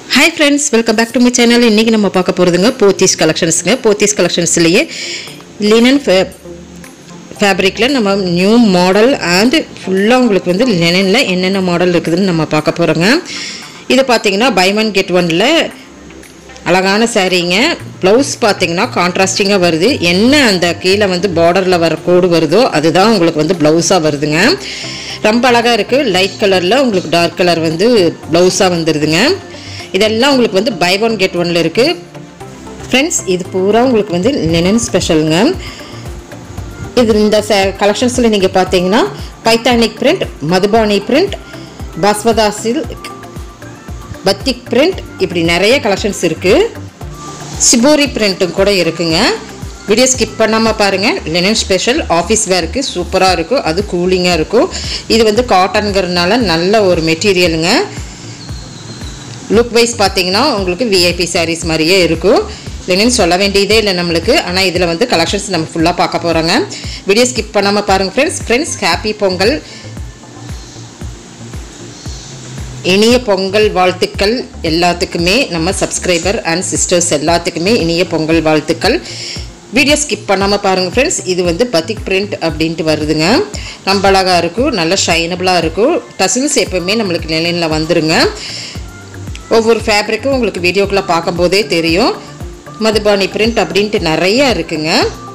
hi friends welcome back to my channel இன்றைக்கி நம்ம பார்க்க போகிறதுங்க போத்தீஸ் கலெக்ஷன்ஸுங்க போத்தீஸ் கலெக்ஷன்ஸ்லேயே லினன் ஃபே ஃபேப்ரிக்கில் நம்ம நியூ மாடல் அண்ட் ஃபுல்லாக உங்களுக்கு வந்து லினனில் என்னென்ன மாடல் இருக்குதுன்னு நம்ம பார்க்க போகிறோங்க இது பார்த்தீங்கன்னா பை ஒன் கெட் ஒனில் அழகான சாரீங்க ப்ளவுஸ் பார்த்தீங்கன்னா கான்ட்ராஸ்டிங்காக வருது என்ன அந்த கீழே வந்து பார்டரில் வர கோடு வருதோ அதுதான் உங்களுக்கு வந்து ப்ளவுஸாக வருதுங்க ரொம்ப அழகாக இருக்குது லைட் கலரில் உங்களுக்கு டார்க் கலர் வந்து ப்ளவுஸாக வந்துடுதுங்க இதெல்லாம் உங்களுக்கு வந்து பை ஒன் கெட் ஒனில் இருக்குது ஃப்ரெண்ட்ஸ் இது பூரா உங்களுக்கு வந்து லினன் ஸ்பெஷலுங்க இது இந்த ச கலெக்ஷன்ஸில் நீங்கள் பார்த்தீங்கன்னா பைத்தானிக் பிரிண்ட் மதுபானி பிரிண்ட் பாஸ்வதா சில்க் பத்திக் பிரிண்ட் இப்படி நிறைய கலெக்ஷன்ஸ் இருக்குது சிபோரி பிரிண்ட்டும் கூட இருக்குங்க வீடியோ ஸ்கிப் பண்ணாமல் பாருங்கள் லினன் ஸ்பெஷல் ஆஃபீஸ் வேருக்கு சூப்பராக இருக்கும் அது கூலிங்காக இருக்கும் இது வந்து காட்டன்கிறதுனால நல்ல ஒரு மெட்டீரியலுங்க லுக் வைஸ் பார்த்தீங்கன்னா உங்களுக்கு விஐபி சாரீஸ் மாதிரியே இருக்கும் லினன் சொல்ல வேண்டியதே இல்லை நம்மளுக்கு ஆனால் இதில் வந்து கலெக்ஷன்ஸ் நம்ம ஃபுல்லாக பார்க்க போகிறோங்க வீடியோ ஸ்கிப் பண்ணாமல் பாருங்கள் ஃப்ரெண்ட்ஸ் ஃப்ரெண்ட்ஸ் ஹாப்பி பொங்கல் இனிய பொங்கல் வாழ்த்துக்கள் எல்லாத்துக்குமே நம்ம சப்ஸ்கிரைபர் அண்ட் சிஸ்டர்ஸ் எல்லாத்துக்குமே இனிய பொங்கல் வாழ்த்துக்கள் வீடியோ ஸ்கிப் பண்ணாமல் பாருங்கள் ஃப்ரெண்ட்ஸ் இது வந்து பத்திக் பிரிண்ட் அப்படின்ட்டு வருதுங்க ரொம்ப அழகாக இருக்கும் நல்ல ஷைனபிளாக இருக்கும் டசில்ஸ் எப்போவுமே நம்மளுக்கு நிலையில் வந்துருங்க ஒவ்வொரு ஃபேப்ரிக்கும் உங்களுக்கு வீடியோக்குள்ளே பார்க்கும்போதே தெரியும் மதுபானி பிரிண்ட் அப்படின்ட்டு நிறைய இருக்குங்க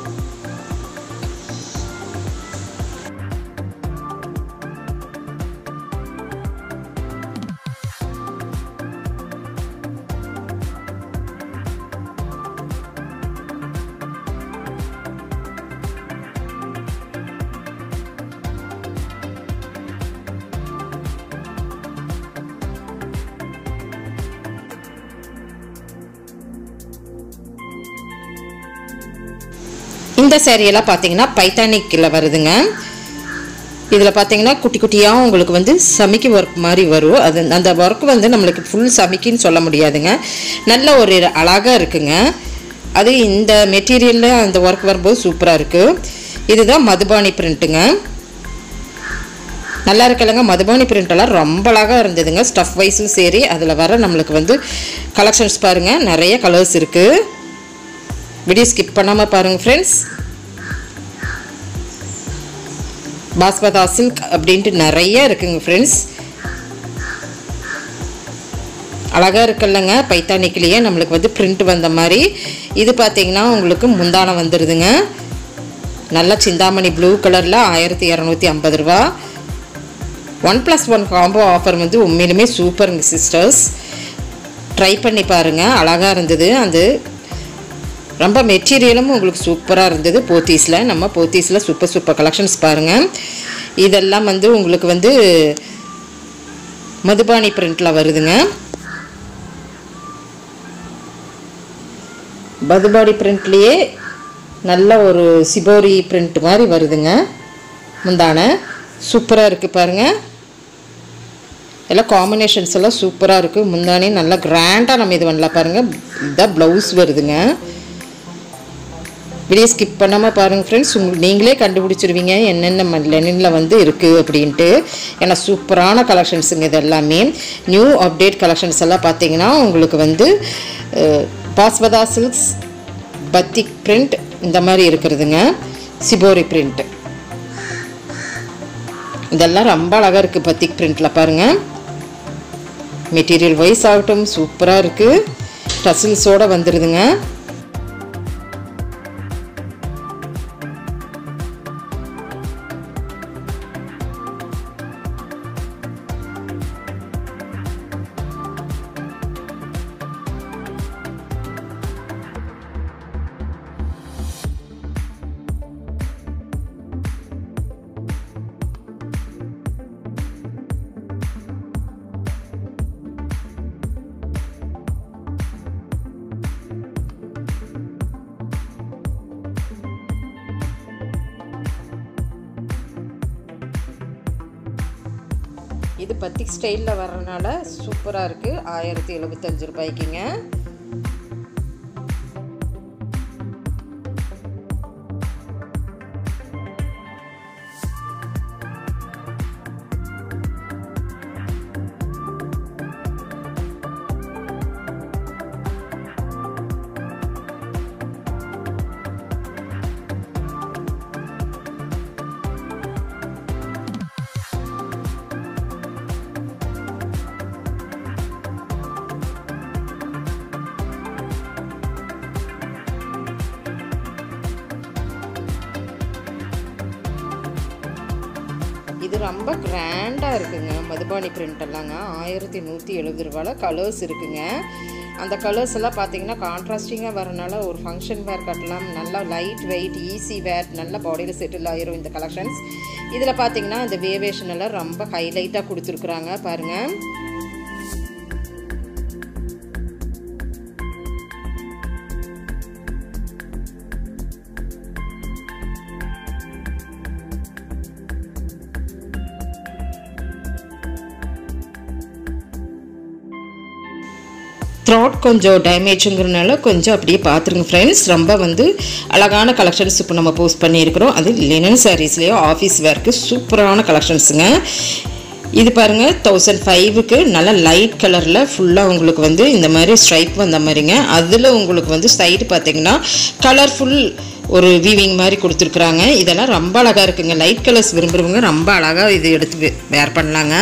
இந்த சேரீயெல்லாம் பார்த்தீங்கன்னா பைத்தானிக்கில் வருதுங்க இதில் பார்த்தீங்கன்னா குட்டி குட்டியாக உங்களுக்கு வந்து சமிக்கி ஒர்க் மாதிரி வரும் அது அந்த ஒர்க் வந்து நம்மளுக்கு ஃபுல் சமிக்கின்னு சொல்ல முடியாதுங்க நல்ல ஒரு அழகாக இருக்குங்க அது இந்த மெட்டீரியலில் அந்த ஒர்க் வரும்போது சூப்பராக இருக்குது இதுதான் மதுபானி பிரிண்ட்டுங்க நல்லா இருக்கலங்க மதுபானி பிரிண்டெல்லாம் ரொம்ப அழகாக இருந்ததுங்க ஸ்டஃப் வைஸும் சரி அதில் வர நம்மளுக்கு வந்து கலெக்ஷன்ஸ் பாருங்கள் நிறைய கலர்ஸ் இருக்குது வீடியோ ஸ்கிப் பண்ணாமல் பாருங்கள் ஃப்ரெண்ட்ஸ் பாஸ்மதா சில்க் அப்படின்ட்டு நிறைய இருக்குங்க ஃப்ரெண்ட்ஸ் அழகாக இருக்குல்லங்க பைத்தானிக்கிலேயே நம்மளுக்கு வந்து பிரிண்ட் வந்த மாதிரி இது பார்த்தீங்கன்னா உங்களுக்கு முந்தானம் வந்துடுதுங்க நல்லா சிந்தாமணி ப்ளூ கலரில் ஆயிரத்தி இரநூத்தி ஐம்பது ரூபா one plus one combo offer வந்து உண்மையிலுமே சூப்பருங்க சிஸ்டர்ஸ் ட்ரை பண்ணி பாருங்கள் அழகாக இருந்தது அந்த ரொம்ப மெட்டீரியலும் உங்களுக்கு சூப்பராக இருந்தது போத்தீஸில் நம்ம போத்தீஸில் சூப்பர் சூப்பர் கலெக்ஷன்ஸ் பாருங்கள் இதெல்லாம் வந்து உங்களுக்கு வந்து மதுபானி பிரிண்டில் வருதுங்க மதுபானி பிரிண்ட்லேயே நல்ல ஒரு சிபோரி பிரிண்ட் மாதிரி வருதுங்க முந்தான சூப்பராக இருக்குது பாருங்கள் எல்லாம் காம்பினேஷன்ஸ் எல்லாம் சூப்பராக இருக்குது முந்தானே நல்லா கிராண்டாக நம்ம இது பண்ணலாம் பாருங்கள் இதுதான் ப்ளவுஸ் வருதுங்க வீடியோ ஸ்கிப் பண்ணாமல் பாருங்கள் ஃப்ரெண்ட்ஸ் உங்களுக்கு நீங்களே கண்டுபிடிச்சிருவீங்க என்னென்ன லெனினில் வந்து இருக்குது அப்படின்ட்டு ஏன்னா சூப்பரான கலெக்ஷன்ஸுங்க இது எல்லாமே நியூ அப்டேட் கலெக்ஷன்ஸ் எல்லாம் பார்த்தீங்கன்னா உங்களுக்கு வந்து பாஸ்வதா சில்க்ஸ் பத்திக் பிரிண்ட் இந்த மாதிரி இருக்கிறதுங்க சிபோரி பிரிண்ட் இதெல்லாம் ரொம்ப அழகாக இருக்குது பத்திக் பிரிண்டில் பாருங்கள் மெட்டீரியல் வைஸ் ஆகட்டும் சூப்பராக இருக்குது டசில்ஸோடு வந்துடுதுங்க இது பத்திக் ஸ்டைலில் வர்றதுனால சூப்பராக இருக்குது ஆயிரத்தி எழுபத்தஞ்சு ரூபாய்க்குங்க இது ரொம்ப கிராண்டாக இருக்குங்க மதுபானி பிரிண்ட் எல்லாங்க ஆயிரத்தி நூற்றி எழுபது ரூபாயில் கலர்ஸ் இருக்குங்க அந்த கலர்ஸ் எல்லாம் பார்த்தீங்கன்னா கான்ட்ராஸ்டிங்காக வரனால ஒரு ஃபங்க்ஷன் வேர் கட்டலாம் நல்லா லைட் வெயிட் ஈஸி வேர் நல்ல பாடியில் செட்டில் ஆயிரும் இந்த கலெக்ஷன்ஸ் இதில் பார்த்தீங்கன்னா இந்த வேவேஷன் எல்லாம் ரொம்ப ஹைலைட்டாக கொடுத்துருக்குறாங்க பாருங்கள் த்ராட் கொஞ்சம் டேமேஜுங்கிறனால கொஞ்சம் அப்படியே பார்த்துருங்க ஃப்ரெண்ட்ஸ் ரொம்ப வந்து அழகான கலெக்ஷன்ஸ் இப்போ நம்ம போஸ்ட் பண்ணியிருக்கிறோம் அது லினன் சாரீஸ்லேயோ ஆஃபீஸ் வேர்க்கு சூப்பரான கலெக்ஷன்ஸுங்க இது பாருங்கள் தௌசண்ட் ஃபைவுக்கு நல்ல லைட் கலரில் ஃபுல்லாக உங்களுக்கு வந்து இந்த மாதிரி ஸ்ட்ரைப் வந்த மாதிரிங்க அதில் உங்களுக்கு வந்து சைடு பார்த்தீங்கன்னா கலர்ஃபுல் ஒரு வீவிங் மாதிரி கொடுத்துருக்குறாங்க இதெல்லாம் ரொம்ப அழகாக இருக்குங்க லைட் கலர்ஸ் விரும்புகிறவங்க ரொம்ப அழகாக இது எடுத்து வேர் பண்ணலாங்க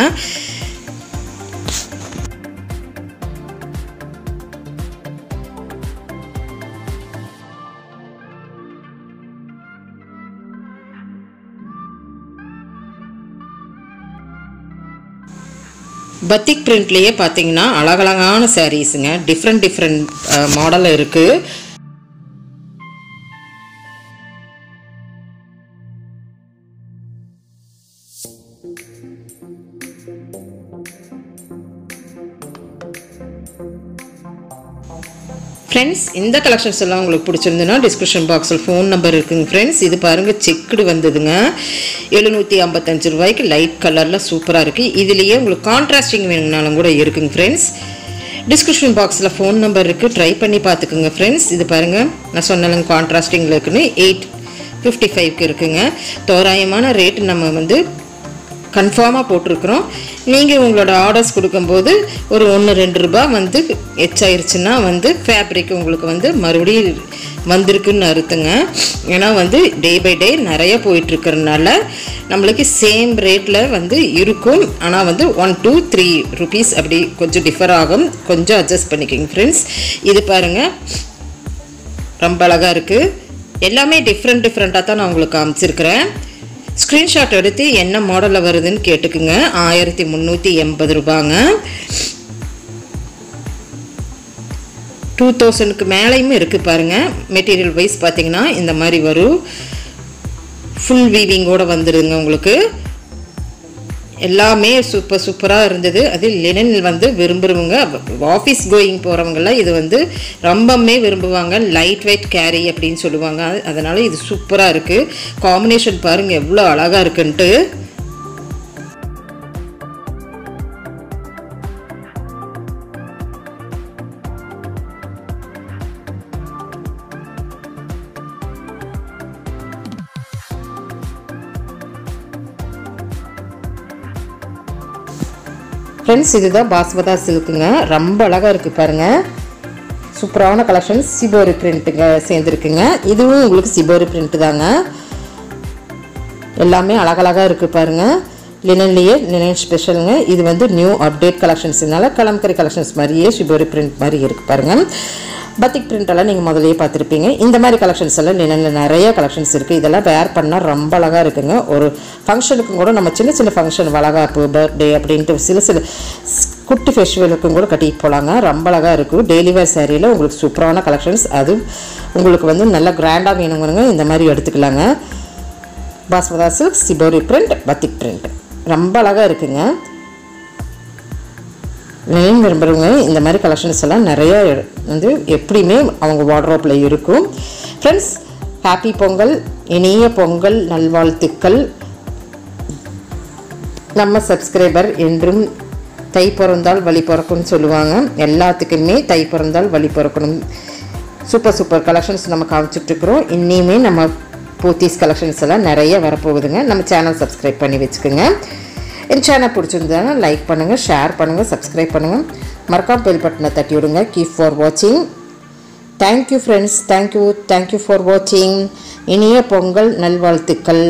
பத்திக் பிரிண்ட்லேயே பார்த்தீங்கன்னா அழகழகான சாரீஸுங்க டிஃப்ரெண்ட் டிஃப்ரெண்ட் மாடலில் இருக்குது ஃப்ரெண்ட்ஸ் இந்த கலெக்ஷன்ஸ் எல்லாம் உங்களுக்கு பிடிச்சிருந்துன்னா டிஸ்கிரிப்ஷன் பாக்ஸில் ஃபோன் நம்பர் இருக்குங்க ஃப்ரெண்ட்ஸ் இது பாருங்கள் செக்குடு வந்ததுங்க எழுநூற்றி ஐம்பத்தஞ்சு ரூபாய்க்கு லைட் கலரில் சூப்பராக இருக்குது இதுலேயே உங்களுக்கு கான்ட்ராஸ்டிங் வேணும்னாலும் கூட இருக்குங்க ஃப்ரெண்ட்ஸ் டிஸ்கிரிப்ஷன் பாக்ஸில் ஃபோன் நம்பர் இருக்குது ட்ரை பண்ணி பார்த்துக்குங்க ஃப்ரெண்ட்ஸ் இது பாருங்கள் நான் சொன்னலங்க கான்ட்ராஸ்டிங்கில் இருக்குன்னு எயிட் ஃபிஃப்டி ஃபைவ்க்கு இருக்குங்க தோராயமான ரேட் நம்ம வந்து கன்ஃபார்மாக போட்டிருக்கிறோம் நீங்கள் உங்களோட ஆர்டர்ஸ் கொடுக்கும்போது ஒரு ஒன்று ரெண்டு ரூபாய் வந்து எச்சாயிருச்சுன்னா வந்து ஃபேப்ரிக் உங்களுக்கு வந்து மறுபடியும் வந்திருக்குன்னு அர்த்தங்க ஏன்னா வந்து டே பை டே நிறைய போயிட்டுருக்கறனால நம்மளுக்கு சேம் ரேட்டில் வந்து இருக்கும் ஆனால் வந்து ஒன் டூ த்ரீ ருபீஸ் அப்படி கொஞ்சம் டிஃபர் ஆகும் கொஞ்சம் அட்ஜஸ்ட் பண்ணிக்கோங்க ஃப்ரெண்ட்ஸ் இது பாருங்கள் ரொம்ப அழகாக இருக்குது எல்லாமே டிஃப்ரெண்ட் டிஃப்ரெண்ட்டாக தான் நான் உங்களுக்கு காமிச்சிருக்கிறேன் ஸ்க்ரீன்ஷாட் எடுத்து என்ன மாடலில் வருதுன்னு கேட்டுக்குங்க ஆயிரத்தி முந்நூற்றி எண்பது ரூபாங்க டூ தௌசண்ட்க்கு மேலேயும் இருக்குது பாருங்கள் மெட்டீரியல் வைஸ் பார்த்தீங்கன்னா இந்த மாதிரி வரும் ஃபுல் வீவிங்கோடு வந்துடுங்க உங்களுக்கு எல்லாமே சூப்பர் சூப்பராக இருந்தது அது லினன் வந்து விரும்புகிறவங்க ஆஃபீஸ் கோயிங் போகிறவங்கெல்லாம் இது வந்து ரொம்பவுமே விரும்புவாங்க லைட் வெயிட் கேரி அப்படின்னு சொல்லுவாங்க அதனால் இது சூப்பராக இருக்குது காம்பினேஷன் பாருங்கள் எவ்வளோ அழகாக இருக்குன்ட்டு ஃப்ரெண்ட்ஸ் இதுதான் பாஸ்மதா சில்க்குங்க ரொம்ப அழகாக இருக்குது பாருங்கள் சூப்பரான கலெக்ஷன் சிபோரி பிரிண்ட்டுங்க சேர்ந்துருக்குங்க இதுவும் உங்களுக்கு சிபோரி பிரிண்ட் தாங்க எல்லாமே அழகழகாக இருக்குது பாருங்கள் லினன்லேயே லினன் ஸ்பெஷலுங்க இது வந்து நியூ அப்டேட் கலெக்ஷன்ஸ்னால கலம்கரி கலெக்ஷன்ஸ் மாதிரியே ஷிபோரி பிரிண்ட் மாதிரி இருக்குது பாருங்கள் பத்திக் பிரிண்ட் எல்லாம் நீங்கள் முதலையே பார்த்துருப்பீங்க இந்த மாதிரி கலெக்ஷன்ஸ் எல்லாம் லினனில் நிறைய கலெக்ஷன்ஸ் இருக்குது இதெல்லாம் வேர் பண்ணால் ரொம்ப அழகாக இருக்குங்க ஒரு ஃபங்க்ஷனுக்கும் கூட நம்ம சின்ன சின்ன ஃபங்க்ஷன் வளகாப்பு பர்த்டே அப்படின்ட்டு சில சில குட்டி ஃபெஸ்டிவலுக்கும் கூட கட்டிட்டு போகலாங்க ரொம்ப அழகாக இருக்கும் டெய்லி வேர் சேரீயில் உங்களுக்கு சூப்பரான கலெக்ஷன்ஸ் அது உங்களுக்கு வந்து நல்லா கிராண்டாக வேணுங்கிறங்க இந்த மாதிரி எடுத்துக்கலாங்க பாஸ்மதா silk shibori print batik print ரொம்ப அழகாக இருக்குங்க லினன் விரும்புகிறவங்க இந்த மாதிரி கலெக்ஷன்ஸ் எல்லாம் நிறைய வந்து எப்படியுமே அவங்க வார்ட்ரோப்பில் இருக்கும் ஃப்ரெண்ட்ஸ் ஹாப்பி பொங்கல் இனிய பொங்கல் நல்வாழ்த்துக்கள் நம்ம சப்ஸ்கிரைபர் என்றும் தை பிறந்தால் வழி பிறக்கும்னு சொல்லுவாங்க எல்லாத்துக்குமே தை பிறந்தால் வழி பிறக்கணும் சூப்பர் சூப்பர் கலெக்ஷன்ஸ் நம்ம காமிச்சிட்ருக்குறோம் இன்னியுமே நம்ம போத்தீஸ் கலெக்ஷன்ஸ் எல்லாம் நிறைய வரப்போகுதுங்க நம்ம சேனல் சப்ஸ்கிரைப் பண்ணி வச்சுக்கோங்க என் சேனல் பிடிச்சிருந்தா லைக் பண்ணுங்கள் ஷேர் பண்ணுங்கள் சப்ஸ்கிரைப் பண்ணுங்கள் மறக்காம பெல் பட்டனை தட்டி விடுங்க கீப் ஃபார் வாட்சிங் thank you friends thank you thank you for வாட்சிங் இனிய பொங்கல் நல்வாழ்த்துக்கள்